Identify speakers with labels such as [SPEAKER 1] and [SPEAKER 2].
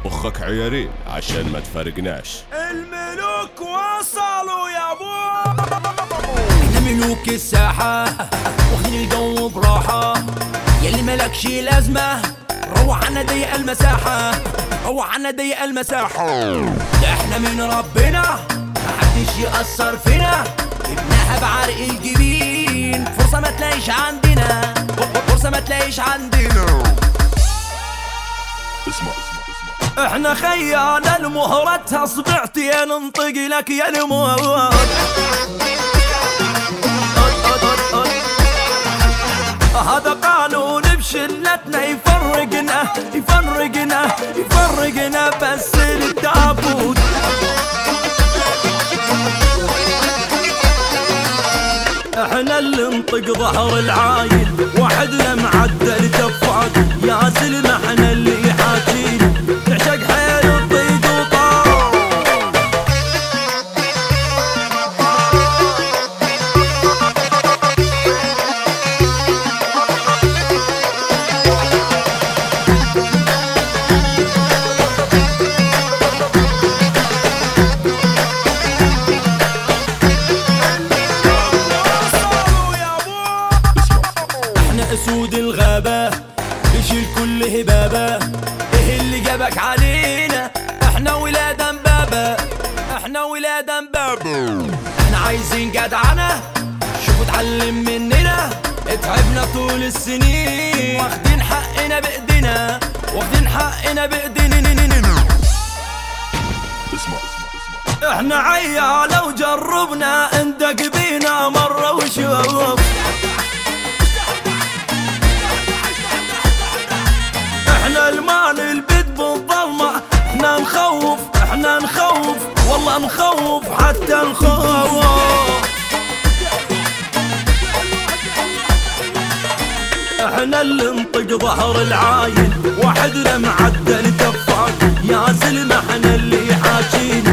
[SPEAKER 1] مخك عيارين عشان ما تفرقناش
[SPEAKER 2] الملوك وصلوا يا ابو
[SPEAKER 3] احنا ملوك الساحة واخدين الجو براحة يلي ملكش لازمة روح عنا ضيق المساحة روح عنا ضيق المساحة ده احنا من ربنا محدش يأثر فينا ابنها بعرق الجبين فرصة ما تلاقيش عندنا فرصة ما تلاقيش عندنا
[SPEAKER 1] اسمع
[SPEAKER 2] احنا خيال المهرتها صبعتي ننطق لك يا الموت هذا قانون بشلتنا يفرقنا يفرقنا يفرقنا بس التابوت احنا اللي نطق ظهر العايل وحدنا معدل دفاق يا سلم احنا اللي حاجين نعشق حيل الطيق وطار احنا اسود الغابة نشيل كل هبابة ايه اللي جابك علينا احنا ولاد امبابة احنا ولاد امبابة احنا عايزين جدعنة شوفوا اتعلم مننا اتعبنا طول السنين واخدين حقنا بايدينا واخدين حقنا بايدينا
[SPEAKER 1] اسمع
[SPEAKER 2] احنا عيالة وجربنا اندق بينا مرة وشوف احنا المال البيت بالظلمة احنا نخوف احنا نخوف والله نخوف حتى نخوف احنا اللي نطق ظهر العايل وحدنا معدل دفاق يا زلمة احنا اللي حاجين